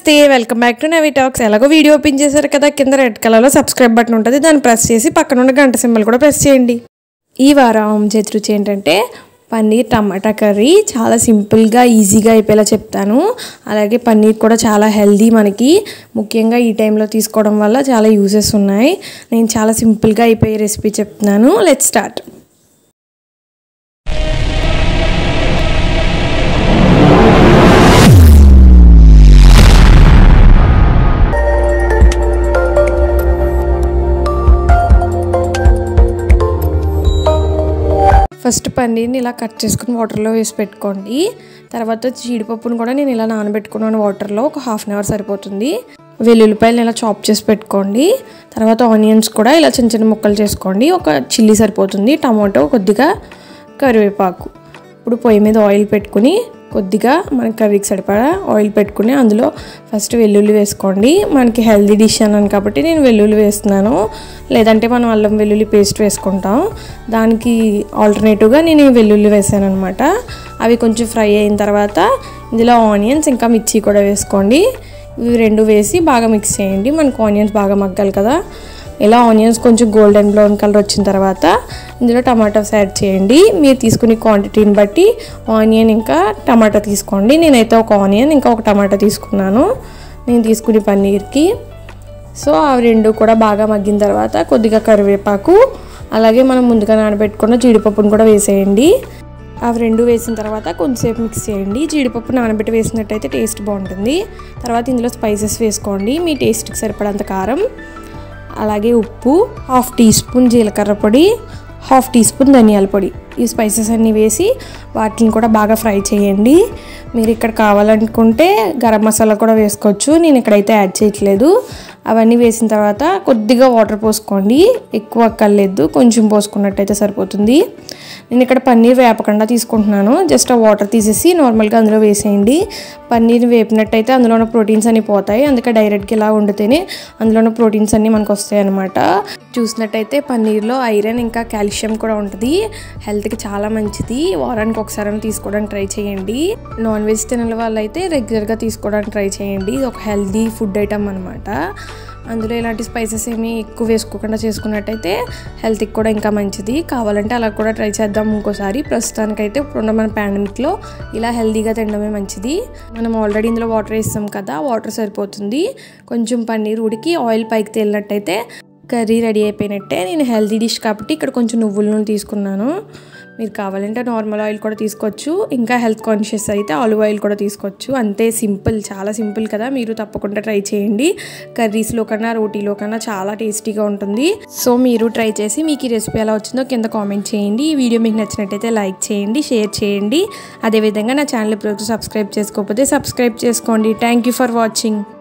నమస్తే welcome back to Navi talks ఎలాగో video open చేశారు కదా కింద రెడ్ కలర్లో సబ్స్క్రైబ్ బటన్ ఉంటుంది దాన్ని ప్రెస్ చేసి పక్కన ఉన్న గంట సింబల్ కూడా ప్రెస్ చేయండి ఈ వారం చేతి రుచి ఏంటంటే పన్నీర్ టమాటా కర్రీ చాలా సింపుల్గా ఈజీగా అయిపోయేలా చెప్తాను అలాగే పన్నీర్ కూడా చాలా హెల్దీ మనకి ముఖ్యంగా ఈ టైంలో తీసుకోవడం వల్ల చాలా యూజెస్ ఉన్నాయి నేను చాలా సింపుల్గా అయిపోయే రెసిపీ చెప్తున్నాను లెట్ స్టార్ట్ ఫస్ట్ పన్నీర్ని ఇలా కట్ చేసుకుని వాటర్లో వేసి పెట్టుకోండి తర్వాత జీడిపప్పును కూడా నేను ఇలా నానబెట్టుకున్నాను వాటర్లో ఒక హాఫ్ అన్ అవర్ సరిపోతుంది వెల్లుల్లిపాయలు ఇలా చాప్ చేసి పెట్టుకోండి తర్వాత ఆనియన్స్ కూడా ఇలా చిన్న చిన్న ముక్కలు చేసుకోండి ఒక చిల్లీ సరిపోతుంది టమాటో కొద్దిగా కరివేపాకు ఇప్పుడు పొయ్యి మీద ఆయిల్ పెట్టుకుని కొద్దిగా మన కర్రీకి సరిపడా ఆయిల్ పెట్టుకుని అందులో ఫస్ట్ వెల్లుల్లి వేసుకోండి మనకి హెల్దీ డిష్ అన్నాను కాబట్టి నేను వెల్లుల్లి వేస్తున్నాను లేదంటే మనం అల్లం వెల్లుల్లి పేస్ట్ వేసుకుంటాం దానికి ఆల్టర్నేటివ్గా నేను ఈ వెల్లుల్లి వేసాను అనమాట అవి కొంచెం ఫ్రై అయిన తర్వాత ఇందులో ఆనియన్స్ ఇంకా మిర్చి కూడా వేసుకోండి ఇవి రెండు వేసి బాగా మిక్స్ చేయండి మనకు ఆనియన్స్ బాగా మగ్గాలి కదా ఇలా ఆనియన్స్ కొంచెం గోల్డెన్ బ్రౌన్ కలర్ వచ్చిన తర్వాత ఇందులో టమాటాస్ యాడ్ చేయండి మీరు తీసుకునే క్వాంటిటీని బట్టి ఆనియన్ ఇంకా టమాటా తీసుకోండి నేనైతే ఒక ఆనియన్ ఇంకా ఒక టమాటా తీసుకున్నాను నేను తీసుకునే పన్నీర్కి సో అవి రెండు కూడా బాగా మగ్గిన తర్వాత కొద్దిగా కరివేపాకు అలాగే మనం ముందుగా నానబెట్టుకున్న జీడిపప్పును కూడా వేసేయండి అవి రెండు వేసిన తర్వాత కొంచెంసేపు మిక్స్ చేయండి జీడిపప్పు నానబెట్టి వేసినట్టయితే టేస్ట్ బాగుంటుంది తర్వాత ఇందులో స్పైసెస్ వేసుకోండి మీ టేస్ట్కి సరిపడంత కారం అలాగే ఉప్పు హాఫ్ టీ స్పూన్ జీలకర్ర పొడి హాఫ్ టీ స్పూన్ ధనియాల పొడి ఈ స్పైసెస్ అన్నీ వేసి వాటిని కూడా బాగా ఫ్రై చేయండి మీరు ఇక్కడ కావాలనుకుంటే గరం మసాలా కూడా వేసుకోవచ్చు నేను ఇక్కడైతే యాడ్ చేయట్లేదు అవన్నీ వేసిన తర్వాత కొద్దిగా వాటర్ పోసుకోండి ఎక్కువ అక్కర్లేదు కొంచెం పోసుకున్నట్టయితే సరిపోతుంది నేను ఇక్కడ పన్నీర్ వేపకుండా తీసుకుంటున్నాను జస్ట్ ఆ వాటర్ తీసేసి నార్మల్గా అందులో వేసేయండి పన్నీర్ వేపినట్టయితే అందులో ఉన్న ప్రోటీన్స్ అన్నీ పోతాయి అందుకే డైరెక్ట్గా ఇలా వండితేనే అందులో ఉన్న ప్రోటీన్స్ అన్నీ మనకు వస్తాయి అనమాట చూసినట్టయితే పన్నీర్లో ఐరన్ ఇంకా కాల్షియం కూడా ఉంటుంది హెల్త్కి చాలా మంచిది వారానికి ఒకసారి తీసుకోవడానికి ట్రై చేయండి నాన్ వెజ్ తినని వాళ్ళైతే రెగ్యులర్గా తీసుకోవడానికి ట్రై చేయండి ఇది ఒక హెల్దీ ఫుడ్ ఐటమ్ అనమాట అందులో ఇలాంటి స్పైసెస్ ఏమి ఎక్కువ వేసుకోకుండా చేసుకున్నట్టయితే హెల్త్కి కూడా ఇంకా మంచిది కావాలంటే అలా కూడా ట్రై చేద్దాం ఇంకోసారి ప్రస్తుతానికైతే ఇప్పుడున్న మన పాండమిక్లో ఇలా హెల్తీగా తినడమే మంచిది మనం ఆల్రెడీ ఇందులో వాటర్ వేస్తాం కదా వాటర్ సరిపోతుంది కొంచెం పన్నీర్ ఉడికి ఆయిల్ పైకి తేలినట్టయితే కర్రీ రెడీ అయిపోయినట్టే నేను హెల్తీ డిష్ కాబట్టి ఇక్కడ కొంచెం నువ్వుల నూనె తీసుకున్నాను మీరు కావాలంటే నార్మల్ ఆయిల్ కూడా తీసుకోవచ్చు ఇంకా హెల్త్ కాన్షియస్ అయితే ఆలివ్ ఆయిల్ కూడా తీసుకోవచ్చు అంతే సింపుల్ చాలా సింపుల్ కదా మీరు తప్పకుండా ట్రై చేయండి కర్రీస్లో కన్నా రోటీలో కన్నా చాలా టేస్టీగా ఉంటుంది సో మీరు ట్రై చేసి మీకు ఈ రెసిపీ ఎలా వచ్చిందో కింద కామెంట్ చేయండి ఈ వీడియో మీకు నచ్చినట్టయితే లైక్ చేయండి షేర్ చేయండి అదేవిధంగా నా ఛానల్ ఇప్పుడు సబ్స్క్రైబ్ చేసుకోకపోతే సబ్స్క్రైబ్ చేసుకోండి థ్యాంక్ యూ ఫర్ వాచింగ్